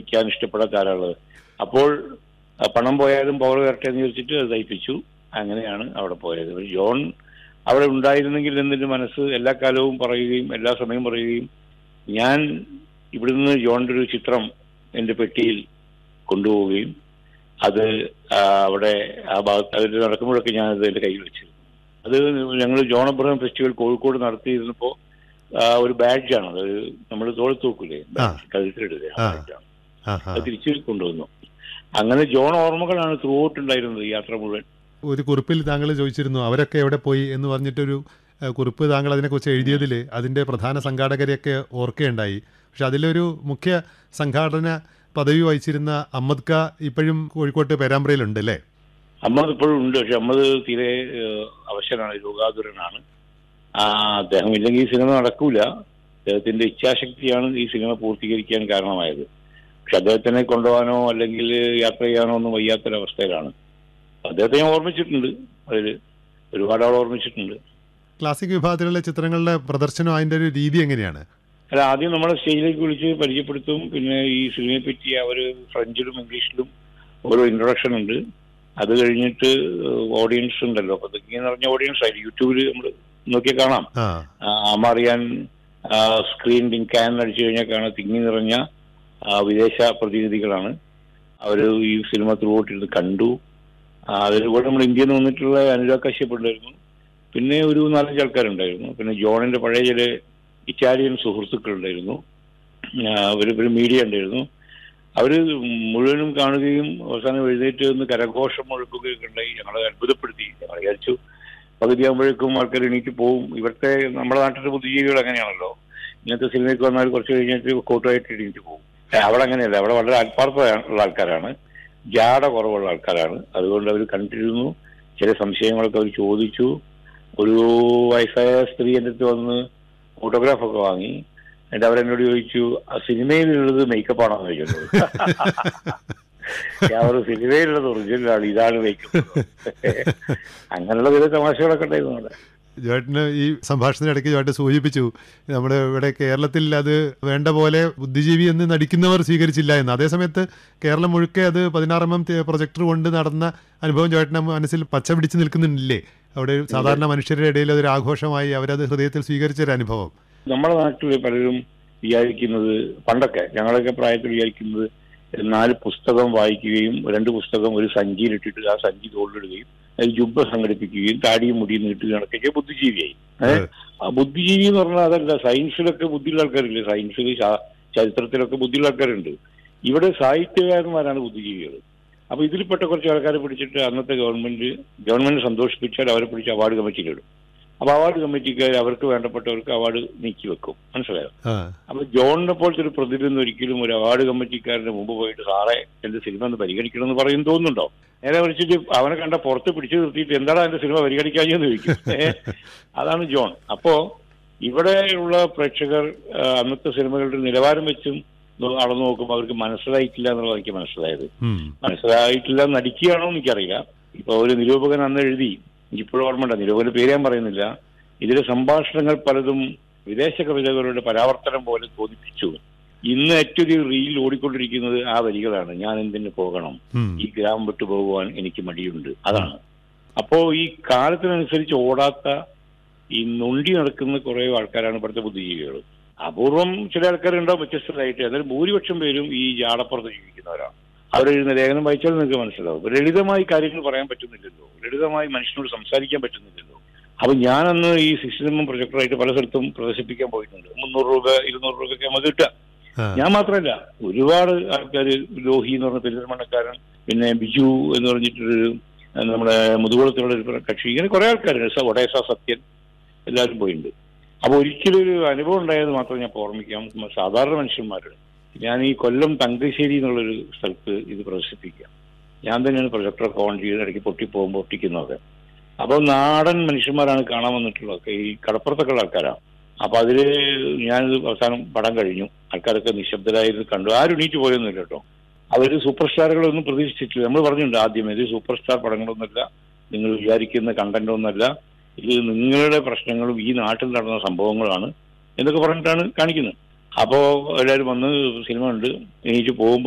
തയ്ക്കാൻ ഇഷ്ടപ്പെടാത്ത ആരാള് അപ്പോൾ ആ, പണം പോയാലും പവർ വരട്ടെ എന്ന് ചോദിച്ചിട്ട് അത് തയ്പ്പിച്ചു അങ്ങനെയാണ് അവിടെ പോയത് ഒരു ജോൺ അവിടെ ഉണ്ടായിരുന്നെങ്കിൽ എന്നൊരു മനസ്സ് എല്ലാ കാലവും പറയുകയും എല്ലാ സമയവും പറയുകയും ഞാൻ ഇവിടുന്ന് ജോണിന്റെ ഒരു ചിത്രം എന്റെ പെട്ടിയിൽ കൊണ്ടുപോവുകയും അത് ആ, അവിടെ ആ ഭാഗത്ത് അതിൽ നടക്കുമ്പോഴൊക്കെ ഞാൻ അത് എന്റെ കയ്യിൽ വെച്ചിരുന്നു അത് ഞങ്ങൾ ജോൺ അബ്രഹാം ഫെസ്റ്റിവൽ കോഴിക്കോട് നടത്തിയിരുന്നപ്പോ ആ, ഒരു ബാഡ്ജാണ് അത് നമ്മൾ തോളത്ത് നോക്കൂലേ ആ. കഴുത്തിലിടുക ആ. ബാഡ്ജാണ് ആ ആ അത് തിരിച്ചു കൊണ്ടുവന്നു അങ്ങനെ ജോൺ ഓർമ്മകളാണ് ത്രൂ ഔട്ട് ഉണ്ടായിരുന്നത് ഈ യാത്ര മുഴുവൻ ഒരു കുറിപ്പിൽ താങ്കൾ ചോദിച്ചിരുന്നു അവരൊക്കെ എവിടെ പോയി എന്ന് പറഞ്ഞിട്ടൊരു ഏഹ്, കുറിപ്പ് താങ്കൾ അതിനെക്കുറിച്ച് എഴുതിയതിൽ അതിൻ്റെ പ്രധാന സംഘാടകരെയൊക്കെ ഓർക്കുകയുണ്ടായി പക്ഷെ അതിലൊരു മുഖ്യ സംഘാടന പദവി വഹിച്ചിരുന്ന അഹമ്മദ് ഖ ഇപ്പോഴും കോഴിക്കോട്ട് പേരാമ്പ്രയിലുണ്ട് അല്ലേ അമ്മത് ഇപ്പോഴും ഉണ്ട് പക്ഷെ അമ്മത് തീരെ ഏഹ്, അവശനാണ് രോഗാതുരനാണ് ആ അദ്ദേഹം ഇല്ലെങ്കിൽ ഈ സിനിമ നടക്കൂല അദ്ദേഹത്തിന്റെ ഇച്ഛാശക്തിയാണ് ഈ സിനിമ പൂർത്തീകരിക്കാൻ കാരണമായത് പക്ഷെ അദ്ദേഹത്തിനെ കൊണ്ടുപോകാനോ അല്ലെങ്കിൽ യാത്ര ചെയ്യാനോ ഒന്നും വയ്യാത്തൊരവസ്ഥയിലാണ് അദ്ദേഹത്തെ ഞാൻ ഓർമ്മിച്ചിട്ടുണ്ട് അതിൽ ഒരുപാട് ആൾ ഓർമ്മിച്ചിട്ടുണ്ട് ക്ലാസിക് വിഭാഗത്തിലുള്ള ചിത്രങ്ങളുടെ പ്രദർശനം അതിൻ്റെ ഒരു രീതി എങ്ങനെയാണ് അല്ല ആദ്യം നമ്മളെ സ്റ്റേജിലേക്ക് വിളിച്ച് പരിചയപ്പെടുത്തും പിന്നെ ഈ സിനിമയെ പറ്റി അവർ ഫ്രഞ്ചിലും ഇംഗ്ലീഷിലും ഓരോ ഇൻട്രൊഡക്ഷൻ ഉണ്ട് അത് കഴിഞ്ഞിട്ട് ഓഡിയൻസ് ഉണ്ടല്ലോ അപ്പൊ ഇങ്ങനെ നിറഞ്ഞ ഓഡിയൻസ് ആയി യൂട്യൂബിൽ നമ്മൾ നോക്കിയാൽ കാണാം ആ ആ, അമ്മ അറിയാൻ സ്ക്രീൻ ലിങ്കാൻ അടിച്ചു കഴിഞ്ഞാൽ കാണാൻ തിങ്ങി നിറഞ്ഞ ആ, വിദേശ പ്രതിനിധികളാണ് അവർ ഈ സിനിമ ത്രൂ ഔട്ടിരുന്ന് കണ്ടു ആ, അതിലൂടെ നമ്മൾ ഇന്ത്യയിൽ നിന്ന് വന്നിട്ടുള്ള അനുരാഗ് കശ്യപ് ഉണ്ടായിരുന്നു പിന്നെ ഒരു നാലഞ്ച് ആൾക്കാരുണ്ടായിരുന്നു പിന്നെ ജോണിന്റെ പഴയ ചില ഇറ്റാലിയൻ സുഹൃത്തുക്കളുണ്ടായിരുന്നു ആ, ഒരു ഒരു മീഡിയ ഉണ്ടായിരുന്നു അവര് മുഴുവനും കാണുകയും അവസാനം എഴുന്നേറ്റ് നിന്ന് കരഘോഷം മുഴക്കുകയൊക്കെ ഉണ്ടായി ഞങ്ങളെ അത്ഭുതപ്പെടുത്തി ഞങ്ങൾ വിചാരിച്ചു പകുതിയാകുമ്പോഴേക്കും ആൾക്കാർ എണീറ്റ് പോവും ഇവിടുത്തെ നമ്മുടെ നാട്ടിലെ ബുദ്ധിജീവികൾ അങ്ങനെയാണല്ലോ ഇങ്ങനത്തെ സിനിമയ്ക്ക് വന്നാൽ കുറച്ച് കഴിഞ്ഞിട്ട് കോട്ടുമായിട്ട് എണീറ്റ് പോകും ഏ, അവിടെ അങ്ങനെയല്ല അവിടെ വളരെ ആത്മാർത്ഥത ഉള്ള ആൾക്കാരാണ് ജാട കുറവുള്ള ആൾക്കാരാണ് അതുകൊണ്ട് അവർ കണ്ടിരുന്നു ചില സംശയങ്ങളൊക്കെ അവർ ചോദിച്ചു ഒരു വയസ്സായ സ്ത്രീ എൻ്റെ അടുത്ത് വന്ന് ഫോട്ടോഗ്രാഫ് ഒക്കെ വാങ്ങി എന്നിട്ട് അവരെന്നോട് ചോദിച്ചു ആ സിനിമയിലുള്ളത് മേക്കപ്പ് ആണോ എന്ന് ചോദിച്ചത് ഞാൻ ഒരു സിനിമയിലുള്ളത് ഒറിജിനലാണ് ഇതാണ് മേക്കപ്പ് അങ്ങനെയുള്ള ചില തമാശകളൊക്കെ ഉണ്ടായിരുന്നു അവിടെ ജോട്ടിന് ഈ സംഭാഷണത്തിനിടയ്ക്ക് ജോട്ട് സൂചിപ്പിച്ചു നമ്മുടെ ഇവിടെ കേരളത്തിൽ അത് വേണ്ട പോലെ ബുദ്ധിജീവി എന്ന് നടിക്കുന്നവർ സ്വീകരിച്ചില്ല എന്ന് അതേസമയത്ത് കേരളം മുഴുക്കെ അത് പതിനാറ് എം പ്രൊജക്ടർ കൊണ്ട് നടന്ന അനുഭവം ജോട്ടിന് മനസ്സിൽ പച്ച പിടിച്ച് നിൽക്കുന്നില്ലേ അവിടെ സാധാരണ മനുഷ്യരുടെ ഇടയിൽ അതൊരു ആഘോഷമായി അവരത് ഹൃദയത്തിൽ സ്വീകരിച്ചൊരു അനുഭവം നമ്മുടെ നാട്ടിൽ പലരും വിചാരിക്കുന്നത് പണ്ടൊക്കെ ഞങ്ങളൊക്കെ പ്രായത്തിൽ വിചാരിക്കുന്നത് നാല് പുസ്തകം വായിക്കുകയും രണ്ട് പുസ്തകം ഒരു സഞ്ചിയിലിട്ടിട്ട് ആ സഞ്ചി തോളിലിടുകയും അതിൽ ജുബ്ബ സംഘടിപ്പിക്കുകയും താടിയും മുടിയും നീട്ടുകയൊക്കെ ബുദ്ധിജീവിയായി ഏഹ് ആ ബുദ്ധിജീവി എന്ന് പറഞ്ഞാൽ അതല്ല സയൻസിലൊക്കെ ബുദ്ധിയുള്ള ആൾക്കാരില്ലേ സയൻസിൽ ശാ- ചരിത്രത്തിലൊക്കെ ബുദ്ധിയുള്ള ആൾക്കാരുണ്ട് ഇവിടെ സാഹിത്യകാരന്മാരാണ് ബുദ്ധിജീവികൾ അപ്പൊ ഇതിൽപ്പെട്ട കുറച്ച് ആൾക്കാരെ പിടിച്ചിട്ട് അന്നത്തെ ഗവൺമെന്റ് ഗവൺമെന്റ് സന്തോഷിപ്പിച്ചാൽ അവരെ പിടിച്ച് അവാർഡ് കമ്മിറ്റിയിലിടും അപ്പൊ അവാർഡ് കമ്മിറ്റിക്കാർ അവർക്ക് വേണ്ടപ്പെട്ടവർക്ക് അവാർഡ് നീക്കി വെക്കും മനസ്സിലായോ ആ അപ്പൊ ജോണിനെ പോലത്തെ ഒരു പ്രതിനിധി ഒരിക്കലും ഒരു അവാർഡ് കമ്മിറ്റിക്കാരന്റെ മുമ്പ് പോയിട്ട് സാറേ എന്റെ സിനിമ ഒന്ന് പരിഗണിക്കണം എന്ന് പറയും തോന്നുന്നുണ്ടോ നേരെ വിളിച്ചിട്ട് അവനെ കണ്ട പുറത്ത് പിടിച്ചു നിർത്തിയിട്ട് എന്താണ് എന്റെ സിനിമ പരിഗണിക്കാഞ്ഞെന്ന് ചോദിക്കും ഏ? അതാണ് ജോൺ അപ്പോ ഇവിടെയുള്ള പ്രേക്ഷകർ ആ, അന്നത്തെ സിനിമകളുടെ നിലവാരം വെച്ചും നോ- അളന്നു നോക്കുമ്പോൾ അവർക്ക് മനസ്സിലായിട്ടില്ല എന്നുള്ളത് എനിക്ക് മനസ്സിലായത് ഉം. മനസ്സിലായിട്ടില്ല നടിക്കുകയാണോ എന്ന് എനിക്കറിയില്ല ഇപ്പൊ ഒരു നിരൂപകൻ അന്ന് എഴുതി എനിക്കിപ്പോഴും ഓർമ്മയുണ്ട് നിരൂപകന്റെ പേര് ഞാൻ പറയുന്നില്ല ഇതിലെ സംഭാഷണങ്ങൾ പലതും വിദേശ കവിതകളുടെ പരാവർത്തനം പോലെ തോന്നിപ്പിച്ചു ഇന്ന് ഏറ്റവും റീൽ ഓടിക്കൊണ്ടിരിക്കുന്നത് ആ വരികളാണ് ഞാൻ എന്തിനു പോകണം ഉം. ഈ ഗ്രാമം വിട്ടു പോകുവാൻ എനിക്ക് മടിയുണ്ട് അതാണ് അപ്പോ ഈ കാലത്തിനനുസരിച്ച് ഓടാത്ത ഈ നൊണ്ടി നടക്കുന്ന കുറെ ആൾക്കാരാണ് ഇവിടുത്തെ ബുദ്ധിജീവികൾ അപൂർവം ചില ആൾക്കാരുണ്ടാവും വ്യത്യസ്തരായിട്ട് എന്നാൽ ഭൂരിപക്ഷം പേരും ഈ ജാടപ്പുറത്ത് ജീവിക്കുന്നവരാണ് അവരെഴുതുന്ന ലേഖനം വായിച്ചാൽ നിങ്ങൾക്ക് മനസ്സിലാവും ലളിതമായി കാര്യങ്ങൾ പറയാൻ പറ്റുന്നില്ലല്ലോ ലളിതമായി മനുഷ്യനോട് സംസാരിക്കാൻ പറ്റുന്നില്ലല്ലോ അപ്പൊ ഞാനന്ന് ഈ സിസ്റ്റം പ്രൊജക്ടറായിട്ട് പല സ്ഥലത്തും പ്രദർശിപ്പിക്കാൻ പോയിട്ടുണ്ട് മുന്നൂറ് രൂപ ഇരുന്നൂറ് രൂപയൊക്കെ നമുക്ക് കിട്ടുക ആ. ഞാൻ മാത്രമല്ല ഒരുപാട് ആൾക്കാർ ലോഹി എന്ന് പറഞ്ഞ പെരുന്തൽമണ്ണക്കാരൻ പിന്നെ ബിജു എന്ന് പറഞ്ഞിട്ടൊരു ആ, നമ്മുടെ മുതുകുളത്തിലുള്ള ഒരു കക്ഷി ഇങ്ങനെ കുറെ ആൾക്കാരുണ്ട് ഒഡേസ സത്യൻ എല്ലാവരും പോയിട്ടുണ്ട് അപ്പൊ ഒരിക്കലും ഒരു അനുഭവം ഉണ്ടായത് മാത്രം ഞാൻ ഓർമ്മിക്കാം സാധാരണ മനുഷ്യന്മാരുടെ ഞാൻ ഈ കൊല്ലം തങ്കശ്ശേരി എന്നുള്ളൊരു സ്ഥലത്ത് ഇത് പ്രദർശിപ്പിക്കുക ഞാൻ തന്നെയാണ് പ്രൊജക്ടറൊക്കെ ഓൺ ചെയ്ത് ഇടയ്ക്ക് പൊട്ടി പോകുമ്പോൾ ഒട്ടിക്കുന്നതൊക്കെ അപ്പോൾ നാടൻ മനുഷ്യന്മാരാണ് കാണാൻ വന്നിട്ടുള്ളതൊക്കെ ഈ കടപ്പുറത്തൊക്കെ ഉള്ള ആൾക്കാരാണ് അപ്പൊ അതില് ഞാനിത് അവസാനം പടം കഴിഞ്ഞു ആൾക്കാരൊക്കെ നിശബ്ദരായിരുന്നു കണ്ടു ആരും എണീറ്റ് പോയൊന്നുമില്ല കേട്ടോ അവര് സൂപ്പർ സ്റ്റാറുകളൊന്നും പ്രതീക്ഷിച്ചിട്ടില്ല നമ്മൾ പറഞ്ഞിട്ടുണ്ട് ആദ്യം ഇത് സൂപ്പർ സ്റ്റാർ പടങ്ങളൊന്നുമല്ല നിങ്ങൾ വിചാരിക്കുന്ന കണ്ടന്റ് ഒന്നല്ല ഇത് നിങ്ങളുടെ പ്രശ്നങ്ങളും ഈ നാട്ടിൽ നടന്ന സംഭവങ്ങളാണ് എന്നൊക്കെ പറഞ്ഞിട്ടാണ് കാണിക്കുന്നത് അപ്പോ എല്ലാവരും വന്ന് സിനിമ ഉണ്ട് എണീറ്റ് പോകുമ്പോൾ